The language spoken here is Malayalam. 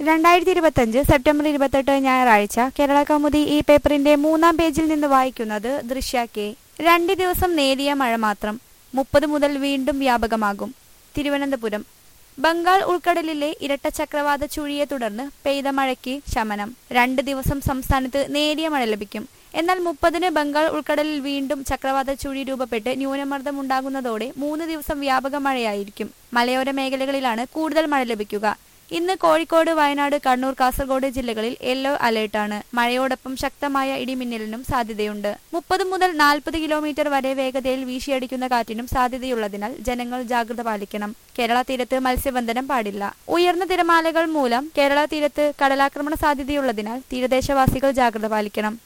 രണ്ടായിരത്തി ഇരുപത്തഞ്ച് സെപ്റ്റംബർ ഇരുപത്തെട്ട് ഞായറാഴ്ച കേരള കൗമുദി ഈ പേപ്പറിന്റെ മൂന്നാം പേജിൽ നിന്ന് വായിക്കുന്നത് ദൃശ്യ കെ രണ്ട് ദിവസം നേരിയ മഴ മാത്രം മുപ്പത് മുതൽ വീണ്ടും വ്യാപകമാകും തിരുവനന്തപുരം ബംഗാൾ ഉൾക്കടലിലെ ഇരട്ട ചക്രവാത ചുഴിയെ തുടർന്ന് പെയ്ത മഴയ്ക്ക് ശമനം രണ്ട് ദിവസം സംസ്ഥാനത്ത് നേരിയ മഴ ലഭിക്കും എന്നാൽ മുപ്പതിന് ബംഗാൾ ഉൾക്കടലിൽ വീണ്ടും ചക്രവാത ചുഴി രൂപപ്പെട്ട് ന്യൂനമർദ്ദം ഉണ്ടാകുന്നതോടെ മൂന്ന് ദിവസം വ്യാപക മഴയായിരിക്കും മലയോര മേഖലകളിലാണ് കൂടുതൽ മഴ ലഭിക്കുക ഇന്ന് കോഴിക്കോട് വയനാട് കണ്ണൂർ കാസർഗോഡ് ജില്ലകളിൽ യെല്ലോ അലേർട്ടാണ് മഴയോടൊപ്പം ശക്തമായ ഇടിമിന്നലിനും സാധ്യതയുണ്ട് മുപ്പത് മുതൽ നാൽപ്പത് കിലോമീറ്റർ വരെ വേഗതയിൽ വീശിയടിക്കുന്ന കാറ്റിനും സാധ്യതയുള്ളതിനാൽ ജനങ്ങൾ ജാഗ്രത പാലിക്കണം കേരള തീരത്ത് മത്സ്യബന്ധനം പാടില്ല ഉയർന്ന തിരമാലകൾ മൂലം കേരള തീരത്ത് കടലാക്രമണ സാധ്യതയുള്ളതിനാൽ തീരദേശവാസികൾ ജാഗ്രത പാലിക്കണം